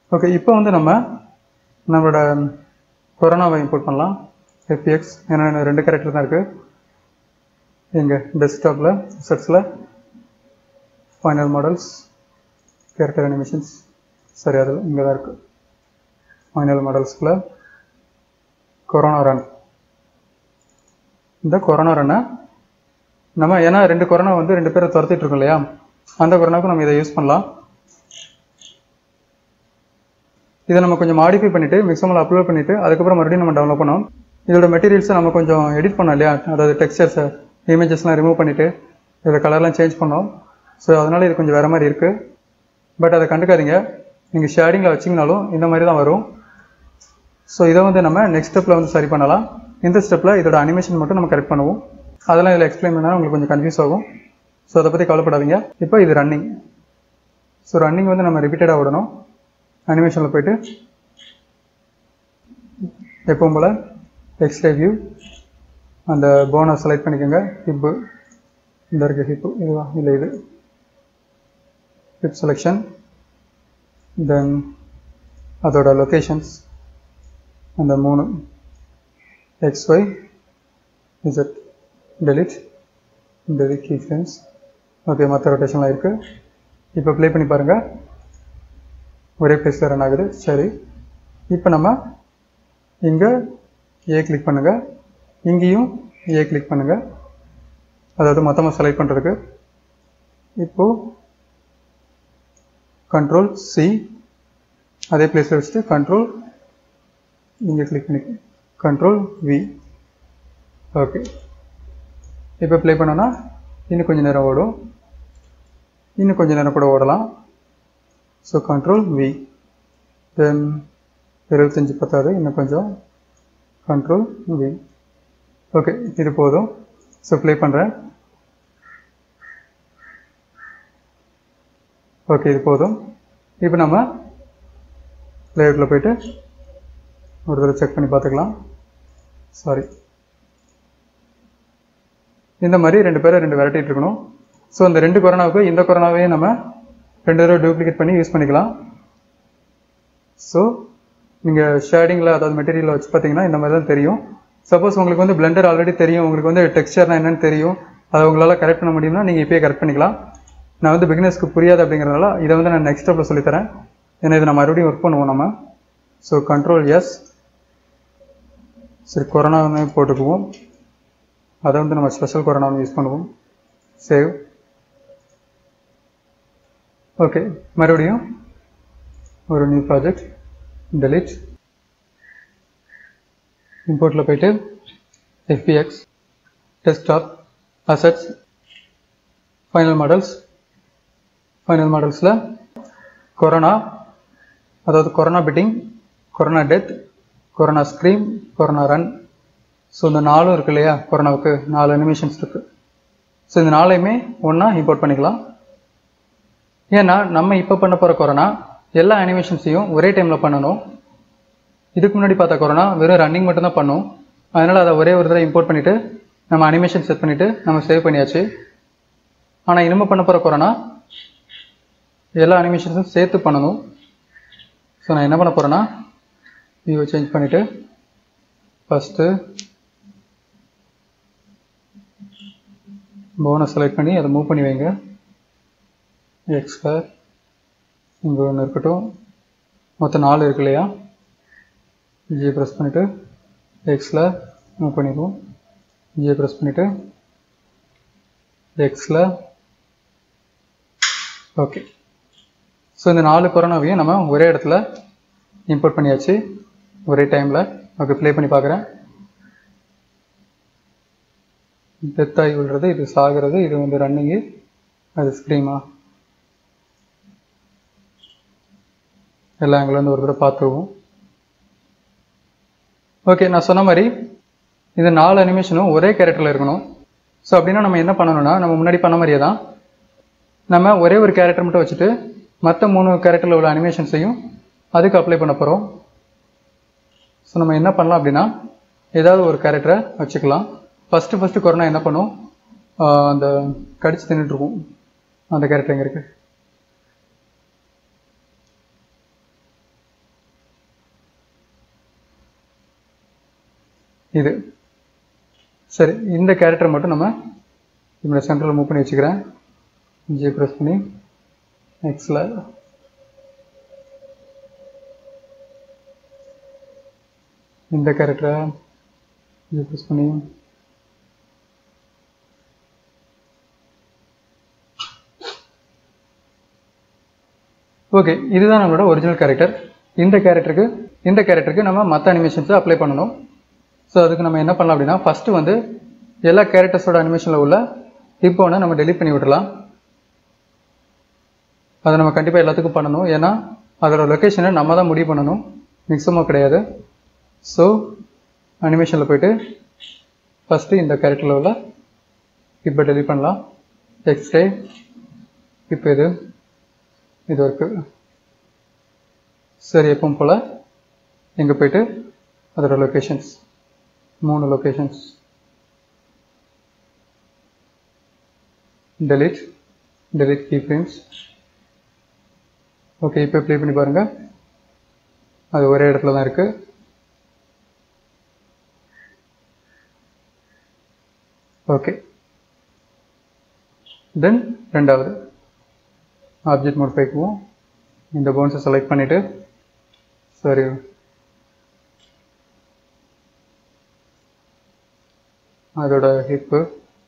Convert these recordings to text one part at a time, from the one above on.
okay இப்போ வந்து நம்ம நம்மளோட கொரோனாவை இம்போர்ட் பண்ணலாம் எஃபிஎக்ஸ் ஏன்னா ரெண்டு கேரக்டர் தான் இருக்குது எங்கள் டெஸ்க்டாப்பில் செட்ஸில் ஃபைனல் மாடல்ஸ் கேரக்டர் அனிமேஷன்ஸ் சரி அது இங்கே தான் இருக்குது ஃபைனல் மாடல்ஸ்குள்ள கொரோனா ரன் இந்த கொரோனா ரன்னை நம்ம ஏன்னா ரெண்டு கொரோனா வந்து ரெண்டு பேரை துரத்திட்டு இருக்கோம் இல்லையா அந்த கொரோனாவுக்கு நம்ம இதை யூஸ் பண்ணலாம் இதை நம்ம கொஞ்சம் மாடிஃபை பண்ணிவிட்டு மிக்சமில் அப்லோட் பண்ணிவிட்டு அதுக்கப்புறம் மறுபடியும் நம்ம டெவலப் பண்ணோம் இதோட மெட்டீரியல்ஸை நம்ம கொஞ்சம் எடிட் பண்ணோம் இல்லையா அதாவது டெக்ஸ்டர்ஸை இமேஜஸ்லாம் ரிமூவ் பண்ணிவிட்டு இதோட கலர்லாம் சேஞ்ச் பண்ணோம் ஸோ அதனால் இது கொஞ்சம் வேறு மாதிரி இருக்குது பட் அதை கண்டுக்காதீங்க நீங்கள் ஷேடிங்கில் வச்சிங்கனாலும் இந்த மாதிரி தான் வரும் ஸோ இதை வந்து நம்ம நெக்ஸ்ட் ஸ்டெப்பில் வந்து சரி பண்ணலாம் இந்த ஸ்டெப்பில் இதோட அனிமேஷன் மட்டும் நம்ம கரெக்ட் பண்ணுவோம் அதெல்லாம் இதில் எக்ஸ்பிளைன் பண்ணால் உங்களுக்கு கொஞ்சம் கன்ஃபியூஸ் ஆகும் ஸோ அதை பற்றி கவலைப்படாதீங்க இப்போ இது ரன்னிங் ஸோ ரன்னிங் வந்து நம்ம ரிப்பீட்டடாக விடணும் அனிமேஷனில் போயிட்டு எப்பவும் போல் எக்ஸ்ட்ரா வியூ அந்த போனை செலக்ட் பண்ணிக்கோங்க ஹிப்பு இந்த இருக்க ஹிப்பு இதுவா இல்லை இது ஹிப் செலெக்ஷன் தென் அதோட லொக்கேஷன்ஸ் அந்த மூணு X Y Z delete delete keyframes okay மற்ற ரொட்டேஷன்லாம் இருக்குது இப்போ ப்ளே பண்ணி பாருங்கள் ஒரே பிளேஸில் ரன் ஆகுது சரி இப்போ நம்ம இங்கே ஏ கிளிக் பண்ணுங்கள் இங்கேயும் ஏ கிளிக் பண்ணுங்கள் அதாவது மொத்தமாக செலக்ட் பண்ணுறதுக்கு இப்போது கண்ட்ரோல் சி அதே பிளேஸில் வச்சுட்டு கண்ட்ரோல் இங்கே கிளிக் பண்ணி கண்ட்ரோல் வி ஓகே இப்போ ப்ளே பண்ணோன்னா இன்னும் கொஞ்சம் நேரம் ஓடும் இன்னும் கொஞ்சம் நேரம் கூட ஓடலாம் ஸோ கண்ட்ரோல் வி தென் இருபத்தஞ்சி பத்தாது இன்னும் கொஞ்சம் கண்ட்ரோல் வி ஓகே இது போதும் ஸோ ப்ளே பண்ணுறேன் ஓகே இது போதும் இப்போ நம்ம லேஅவுட்டில் போயிட்டு ஒரு தடவை செக் பண்ணி பார்த்துக்கலாம் சாரி இந்த மாதிரி ரெண்டு பேரை ரெண்டு வெரைட்டிட்டு இருக்கணும் ஸோ அந்த ரெண்டு கொரோனாவுக்கு இந்த கொரோனாவையும் நம்ம ரெண்டு தடவை டூப்ளிகேட் பண்ணி யூஸ் பண்ணிக்கலாம் ஸோ நீங்கள் ஷேடிங்கில் அதாவது மெட்டீரியலில் வச்சு பார்த்தீங்கன்னா இந்த மாதிரி தான் தெரியும் சப்போஸ் உங்களுக்கு வந்து பிளெண்டர் ஆல்ரெடி தெரியும் உங்களுக்கு வந்து டெக்ஸ்டர்னா என்னன்னு தெரியும் அதை உங்களால் கரெக்ட் பண்ண முடியும்னா நீங்கள் இப்போயே கரெக்ட் பண்ணிக்கலாம் நான் வந்து பிகினர்ஸ்க்கு புரியாது அப்படிங்கிறதுனால இதை வந்து நான் நெக்ஸ்ட் ஸ்டெப்பில் சொல்லித்தரேன் ஏன்னா இதை நம்ம மறுபடியும் ஒர்க் பண்ணுவோம் நம்ம ஸோ கண்ட்ரோல் எஸ் சரி கொரோனாவுமே போட்டுக்குவோம் அதை வந்து நம்ம ஸ்பெஷல் கொரோனாவும் யூஸ் பண்ணுவோம் சேவ் ஓகே மறுபடியும் ஒரு நியூ ப்ராஜெக்ட் டெலிட் இம்போர்ட்டில் போயிட்டு FBX desktop assets final models final மாடல்ஸில் கொரோனா அதாவது corona biting corona death corona scream corona run so இந்த நாலும் இருக்கு இல்லையா கொரோனாவுக்கு நாலு அனிமேஷன்ஸ் இருக்குது ஸோ இந்த நாளையுமே ஒன்றா இம்போர்ட் பண்ணிக்கலாம் ஏன்னா நம்ம இப்போ பண்ண போகிற கொரோனா எல்லா அனிமேஷன்ஸையும் ஒரே டைமில் பண்ணணும் இதுக்கு முன்னாடி பார்த்த கொரோனா வெறும் ரன்னிங் மட்டும்தான் பண்ணும் அதனால் அதை ஒரே ஒரு தடவை இம்போர்ட் பண்ணிவிட்டு நம்ம அனிமேஷன் செட் பண்ணிவிட்டு நம்ம சேவ் பண்ணியாச்சு ஆனால் இனிமே பண்ண போகிற கொரோனா எல்லா அனிமேஷன்ஸும் சேர்த்து பண்ணணும் ஸோ நான் என்ன பண்ண போகிறேன்னா வியூவை சேஞ்ச் பண்ணிவிட்டு ஃபஸ்ட்டு போனை செலக்ட் பண்ணி அதை மூவ் பண்ணி வைங்க எக்ஸ்கர் இங்கே ஒன்று இருக்கட்டும் மொத்தம் நாலு இருக்கு இல்லையா ஜியை ப்ரெஸ் பண்ணிவிட்டு எக்ஸில் மூவ் பண்ணிடுவோம் ஜியை ப்ரெஸ் பண்ணிவிட்டு எக்ஸில் ஓகே ஸோ இந்த நாலு கொரோனாவையும் நம்ம ஒரே இடத்துல இம்போர்ட் பண்ணியாச்சு ஒரே டைமில் ஓகே ப்ளே பண்ணி பார்க்குறேன் டெத் ஆகி விழுறது இது சாகிறது இது வந்து ரன்னிங்கு அது ஸ்க்ரீமா எல்லா ஆங்கிலேருந்து ஒரு தடவை பார்த்துருவோம் ஓகே நான் சொன்ன மாதிரி இந்த நாலு அனிமேஷனும் ஒரே கேரக்டரில் இருக்கணும் ஸோ அப்படின்னா நம்ம என்ன பண்ணணும்னா நம்ம முன்னாடி பண்ண மாதிரியே தான் நம்ம ஒரே ஒரு கேரக்டர் மட்டும் வச்சுட்டு மற்ற மூணு கேரக்டரில் உள்ள அனிமேஷன்ஸையும் அதுக்கு அப்ளை பண்ண போகிறோம் ஸோ நம்ம என்ன பண்ணலாம் அப்படின்னா ஏதாவது ஒரு கேரக்டரை வச்சுக்கலாம் ஃபஸ்ட்டு ஃபஸ்ட்டு கொரோனா என்ன பண்ணும் ஆஹ் அந்த கடிச்சு தின்னுட்டுருக்கும் அந்த கேரக்டர் எங்கே இருக்குது இது சரி இந்த கேரக்டர் மட்டும் நம்ம இப்படி சென்டரில் மூவ் பண்ணி வச்சுக்கிறேன் ஜி ப்ரெஸ் பண்ணி எக்ஸில் இந்த கேரக்டரை ஜி ப்ரெஸ் பண்ணி ஓகே இதுதான் நம்மளோட ஒரிஜினல் கேரக்டர் இந்த கேரக்டருக்கு இந்த கேரக்டருக்கு நம்ம மற்ற அனிமேஷன்ஸை அப்ளை பண்ணணும் ஸோ அதுக்கு நம்ம என்ன பண்ணலாம் அப்படின்னா ஃபஸ்ட்டு வந்து எல்லா கேரக்டர்ஸோட அனிமேஷனில் உள்ள ஹிப்போனை நம்ம டெலிட் பண்ணி விடலாம் அதை நம்ம கண்டிப்பாக எல்லாத்துக்கும் பண்ணணும் ஏன்னா அதோட லொக்கேஷனை நம்ம தான் முடிவு பண்ணணும் மிக்ஸமோ கிடையாது ஸோ அனிமேஷனில் போயிட்டு ஃபஸ்ட்டு இந்த கேரக்டரில் உள்ள இப்போ டெலிட் பண்ணலாம் எக்ஸ்ரே இப்போ இது இது இருக்கு சரி எப்பவும் போல் எங்கே போயிட்டு அதோட லொக்கேஷன்ஸ் மூணு locations delete delete keyframes okay இப்போ ப்ளே பண்ணி பாருங்க அது ஒரே இடத்துல தான் இருக்கு ஓகே தென் ரெண்டாவது ஆப்ஜெக்ட் மோட் போய்க்குவோம் இந்த போன்ஸை செலக்ட் பண்ணிவிட்டு சாரி அதோட ஹிப்பு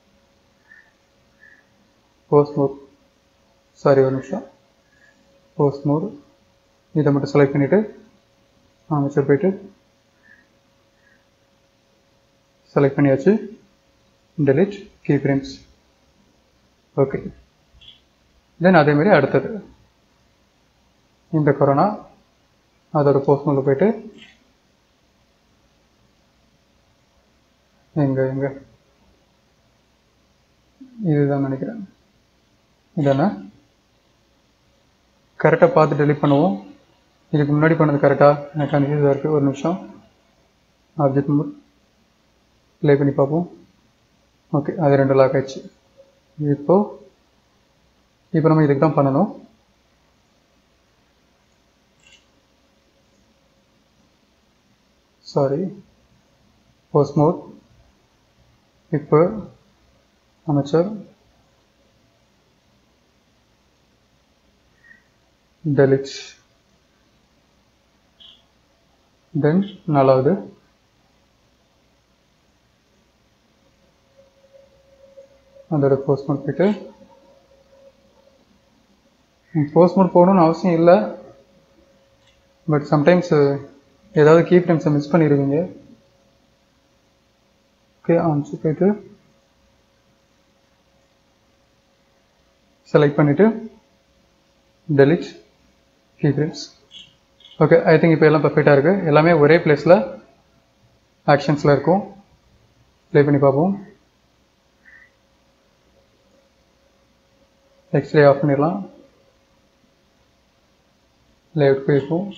போஸ்ட் மோட் சாரி ஒரு நிமிஷம் போஸ்ட் மோட் இதை மட்டும் செலக்ட் பண்ணிவிட்டு அமைச்சர் போயிட்டு செலக்ட் பண்ணியாச்சு delete keyframes ஓகே தென் அதே மாதிரி அடுத்தது இந்த கொரோனா அதோட போஸ்ட் மோடில் போயிட்டு எங்க எங்க இதுதான் நினைக்கிறேன் இதானே கரெக்டாக பார்த்து டெலிட் பண்ணுவோம் இதுக்கு முன்னாடி பண்ணது கரெக்டாக எனக்கு கன்ஃபியூஸாக இருக்குது ஒரு நிமிஷம் ஆப்ஜெக்ட் மோட் ப்ளே பண்ணி பார்ப்போம் ஓகே அது ரெண்டு லாக் ஆயிடுச்சு இப்போ இப்போ நம்ம இதுக்கு தான் பண்ணணும் சாரி போஸ்ட் மோட் இப்போ அமைச்சர் delete then நாலாவது அதோட போஸ்ட் மோட் போயிட்டு போஸ்ட் மோட் போகணும்னு அவசியம் இல்லை பட் சம்டைம்ஸ் ஏதாவது கீ ஃப்ரேம்ஸை மிஸ் பண்ணிடுவீங்க ஓகே ஆன்சு போயிட்டு செலக்ட் பண்ணிவிட்டு delete keyframes okay I think இப்போ எல்லாம் பர்ஃபெக்டாக இருக்குது எல்லாமே ஒரே பிளேஸில் ஆக்ஷன்ஸில் இருக்கும் ப்ளே பண்ணி பார்ப்போம் எக்ஸ்ரே ஆஃப் பண்ணிடலாம் லேஅவுட் போயிருக்கும்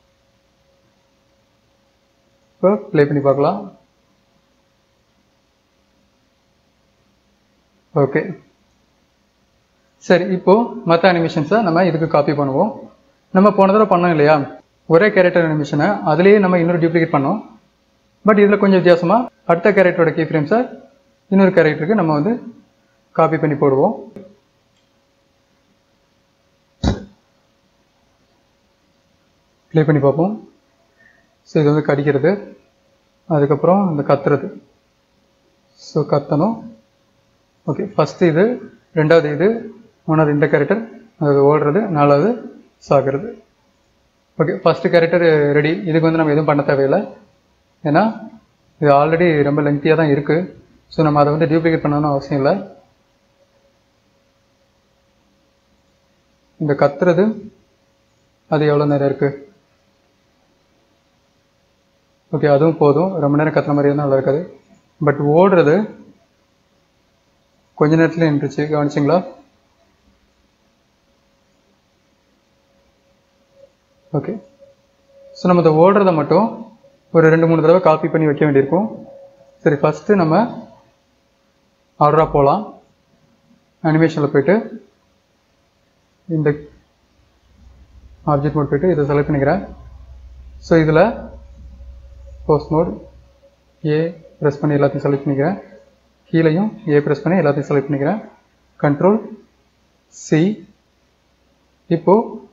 இப்போ ப்ளே பண்ணி பார்க்கலாம் ஓகே சரி இப்போ மற்ற அனிமேஷன்ஸை நம்ம இதுக்கு காப்பி பண்ணுவோம் நம்ம போன தடவை பண்ணோம் இல்லையா ஒரே கேரக்டர் அனிமேஷனை அதுலேயே நம்ம இன்னொரு டூப்ளிகேட் பண்ணோம் பட் இதில் கொஞ்சம் வித்தியாசமாக அடுத்த கேரக்டரோட கீ ஃப்ரேம்ஸை இன்னொரு கேரக்டருக்கு நம்ம வந்து காப்பி பண்ணி போடுவோம் ப்ளே பண்ணி பார்ப்போம் ஸோ இது வந்து கடிக்கிறது அதுக்கப்புறம் இந்த கத்துறது ஸோ கத்தணும் ஓகே ஃபஸ்ட்டு இது ரெண்டாவது இது மூணாவது இந்த கேரக்டர் அது ஓடுறது நாலாவது சாகிறது ஓகே ஃபஸ்ட்டு கேரக்டர் ரெடி இதுக்கு வந்து நம்ம எதுவும் பண்ண தேவையில்லை ஏன்னா இது ஆல்ரெடி ரொம்ப லெங்க்த்தியாக தான் இருக்குது ஸோ நம்ம அதை வந்து டியூப்ளிகேட் பண்ணணும்னு அவசியம் இல்லை இந்த கத்துறது அது எவ்வளோ நேரம் இருக்குது ஓகே அதுவும் போதும் ரொம்ப நேரம் கத்துற மாதிரி இருந்தால் நல்லா இருக்காது பட் ஓடுறது கொஞ்ச நேரத்தில் நின்றுச்சு கவனிச்சிங்களா ஓகே ஸோ நம்ம இதை ஓடுறத மட்டும் ஒரு ரெண்டு மூணு தடவை காப்பி பண்ணி வைக்க வேண்டியிருக்கும் சரி ஃபஸ்ட்டு நம்ம ஆர்டராக போகலாம் அனிமேஷனில் போயிட்டு இந்த ஆப்ஜெக்ட் மோட் போயிட்டு இதை செலக்ட் பண்ணிக்கிறேன் ஸோ இதில் போஸ்ட் மோட் ஏ ப்ரெஸ் பண்ணி எல்லாத்தையும் செலக்ட் பண்ணிக்கிறேன் கீழேயும் ஏ ப்ரெஸ் பண்ணி எல்லாத்தையும் செலக்ட் பண்ணிக்கிறேன் கண்ட்ரோல் சி இப்போ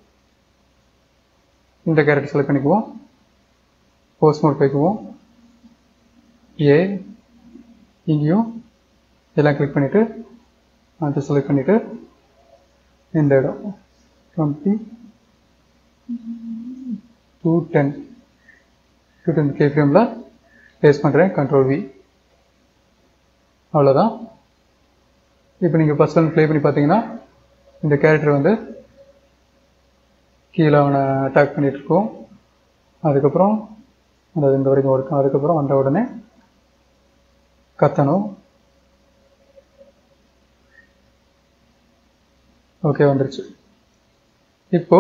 இந்த கேரட் செலக்ட் பண்ணிக்குவோம் போஸ்ட் மோட் போய்க்குவோம் ஏ இங்கேயும் எல்லாம் கிளிக் பண்ணிவிட்டு அதை செலக்ட் பண்ணிவிட்டு இந்த இடம் twenty two ten two ten கே ஃப்ரேமில் பேஸ் பண்ணுறேன் கண்ட்ரோல் வி அவ்வளோதான் இப்போ நீங்கள் ஃபஸ்ட் ஒன் ப்ளே பண்ணி பார்த்தீங்கன்னா இந்த கேரக்டர் வந்து கீழே அவனை அட்டாக் பண்ணிட்டு இருக்கோம் அதுக்கப்புறம் அதாவது இந்த வரைக்கும் இருக்கும் அதுக்கப்புறம் வந்த உடனே கத்தணும் ஓகே வந்துருச்சு இப்போ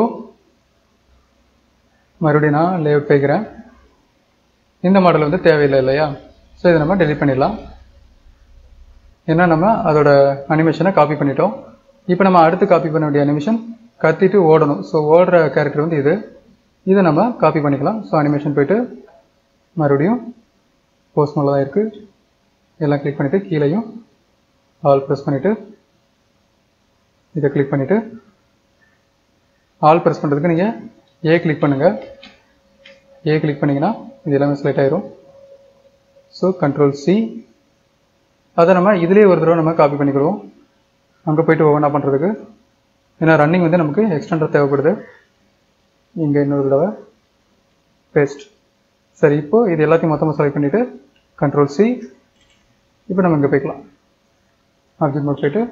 மறுபடியும் நான் லேஅவுட் போய்க்கிறேன் இந்த மாடல் வந்து தேவையில்லை இல்லையா ஸோ இதை நம்ம டெலிட் பண்ணிடலாம் ஏன்னா நம்ம அதோட அனிமேஷனை காப்பி பண்ணிட்டோம் இப்போ நம்ம அடுத்து காப்பி பண்ண வேண்டிய அனிமேஷன் கத்திட்டு ஓடணும் ஸோ ஓடுற கேரக்டர் வந்து இது இதை நம்ம காப்பி பண்ணிக்கலாம் ஸோ அனிமேஷன் போயிட்டு மறுபடியும் போஸ்ட் மேலே தான் இருக்குது எல்லாம் கிளிக் பண்ணிவிட்டு கீழேயும் ஆல் ப்ரெஸ் பண்ணிவிட்டு இதை கிளிக் பண்ணிவிட்டு ஆல் ப்ரெஸ் பண்ணுறதுக்கு நீங்கள் ஏ கிளிக் பண்ணுங்கள் ஏ கிளிக் பண்ணிங்கன்னா இது எல்லாமே செலக்ட் ஆயிரும் ஸோ கண்ட்ரோல் சி அதை நம்ம இதிலே ஒரு தடவை நம்ம காப்பி பண்ணிக்கிடுவோம் அங்கே போயிட்டு ஒவ்வொன்றா பண்ணுறதுக்கு ஏன்னா ரன்னிங் வந்து நமக்கு எக்ஸ்டெண்டர் தேவைப்படுது இங்கே இன்னொரு தடவை பேஸ்ட் சரி இப்போ இது எல்லாத்தையும் மொத்தமாக செலக்ட் பண்ணிவிட்டு கண்ட்ரோல் சி இப்போ நம்ம இங்கே போய்க்கலாம் ஆப்ஜெக்ட் மோட் போயிட்டு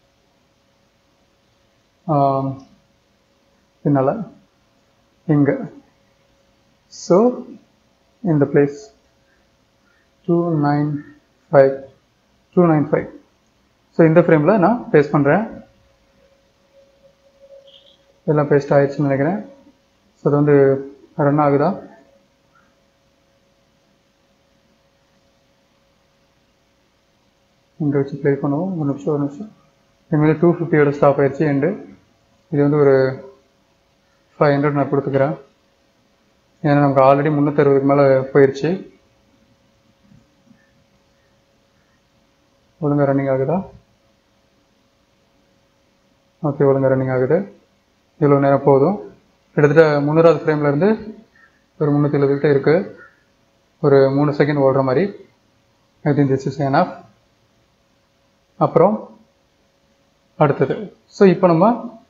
பின்னால் இங்கே ஸோ இந்த place two nine five two nine five so இந்த ஃப்ரேமில் நான் பேஸ்ட் பண்ணுறேன் எல்லாம் பேஸ்ட் ஆயிடுச்சுன்னு நினைக்கிறேன் ஸோ அது வந்து ரன் ஆகுதா இங்கே வச்சு ப்ளே பண்ணுவோம் ஒரு நிமிஷம் ஒரு நிமிஷம் இனிமேல் டூ ஃபிஃப்டியோட ஸ்டாப் ஆயிடுச்சு எண்டு இது வந்து ஒரு ஃபைவ் ஹண்ட்ரட் நான் கொடுத்துக்கிறேன் ஏன்னா நமக்கு ஆல்ரெடி முந்நூற்றறுபதுக்கு மேலே போயிடுச்சு ஒழுங்காக ரன்னிங் ஆகுதா ஓகே ஒழுங்காக ரன்னிங் ஆகுது இவ்வளோ நேரம் போதும் கிட்டத்தட்ட முந்நூறாவது ஃப்ரேமில் இருந்து ஒரு முந்நூற்றி எழுபது கிட்ட இருக்குது ஒரு மூணு செகண்ட் ஓடுற மாதிரி I think this is off அப்புறம் அடுத்தது ஸோ இப்போ நம்ம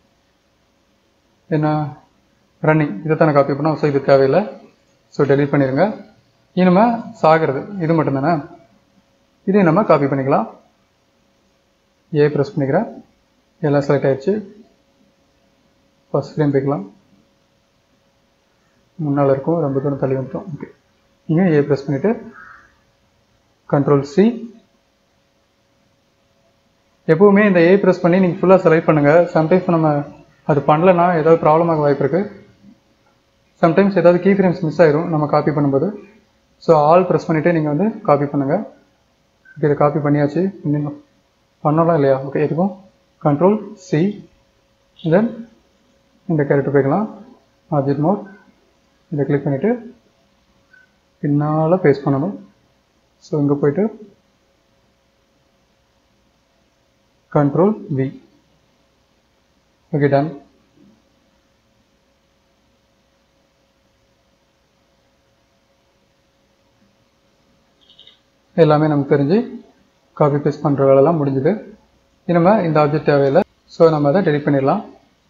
என்ன ரன்னிங் இதை தானே காப்பி பண்ணோம் ஸோ இது தேவையில்லை ஸோ டெலீட் பண்ணிடுங்க இனிமே சாகிறது இது மட்டும்தானே இதையும் நம்ம காப்பி பண்ணிக்கலாம் ஏ ப்ரெஸ் பண்ணிக்கிறேன் எல்லாம் செலக்ட் ஆயிடுச்சு ஃபஸ்ட் ஃப்ரேம் போய்க்கலாம் முன்னால் இருக்கும் ரொம்ப தூரம் தள்ளி வந்துட்டோம் ஓகே இங்கே ஏ ப்ரெஸ் பண்ணிவிட்டு கண்ட்ரோல் சி எப்போவுமே இந்த ஏ ப்ரெஸ் பண்ணி நீங்கள் ஃபுல்லாக செலக்ட் பண்ணுங்கள் சம்டைம்ஸ் நம்ம அது பண்ணலன்னா ஏதாவது ப்ராப்ளம் ஆக வாய்ப்பு இருக்குது சம்டைம்ஸ் ஏதாவது கீ ஃப்ரேம்ஸ் மிஸ் ஆயிரும் நம்ம காப்பி பண்ணும்போது ஸோ ஆல் ப்ரெஸ் பண்ணிவிட்டு நீங்கள் வந்து காப்பி பண்ணுங்கள் ஓகே இதை காப்பி பண்ணியாச்சு இன்னும் பண்ணலாம் இல்லையா ஓகே எதுக்கும் கண்ட்ரோல் சி தென் இந்த கேரக்டர் போய்க்கலாம் ஆப்ஜெக்ட் மோட் இதை கிளிக் பண்ணிவிட்டு பின்னால் பேஸ்ட் பண்ணணும் ஸோ இங்கே போயிட்டு கண்ட்ரோல் வி ஓகே டன் எல்லாமே நமக்கு தெரிஞ்சு காப்பி பேஸ்ட் பண்ணுற வேலைலாம் முடிஞ்சுது இனிமே இந்த ஆப்ஜெக்ட் தேவையில்லை ஸோ நம்ம அதை டெலிட் பண்ணிடலாம்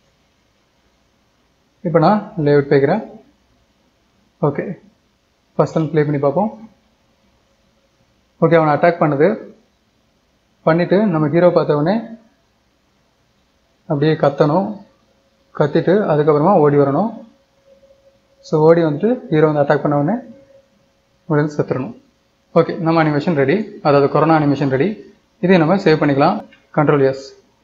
இப்போ நான் லேஅவுட் போய்க்கிறேன் ஓகே ஃபஸ்ட் ஒன் ப்ளே பண்ணி பார்ப்போம் ஓகே அவனை அட்டாக் பண்ணுது பண்ணிவிட்டு நம்ம ஹீரோ பார்த்த உடனே அப்படியே கத்தணும் கத்திட்டு அதுக்கப்புறமா ஓடி வரணும் ஸோ ஓடி வந்துட்டு ஹீரோ வந்து அட்டாக் பண்ண உடனே உடனே செத்துடணும் ஓகே நம்ம அனிமேஷன் ரெடி அதாவது கொரோனா அனிமேஷன் ரெடி இதை நம்ம சேவ் பண்ணிக்கலாம் control S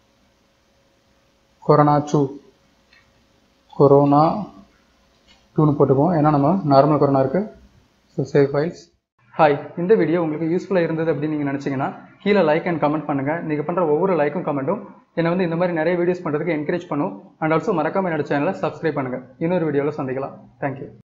corona two corona டூன்னு போட்டுக்குவோம் ஏன்னா நம்ம நார்மல் கொரோனா இருக்குது ஸோ சேவ் ஃபைல்ஸ் ஹாய் இந்த வீடியோ உங்களுக்கு யூஸ்ஃபுல்லாக இருந்தது அப்படின்னு நீங்கள் நினச்சிங்கன்னா கீழே லைக் அண்ட் கமெண்ட் பண்ணுங்கள் நீங்கள் பண்ணுற ஒவ்வொரு லைக்கும் கமெண்ட்டும் என்னை வந்து இந்த மாதிரி நிறைய வீடியோஸ் பண்ணுறதுக்கு என்கரேஜ் பண்ணும் அண்ட் ஆல்சோ மறக்காம என்னோட சேனலை சப்ஸ்கிரைப் பண்ணுங்கள் இன்னொரு வீடியோவில் சந்திக்கலாம் தேங்க்யூ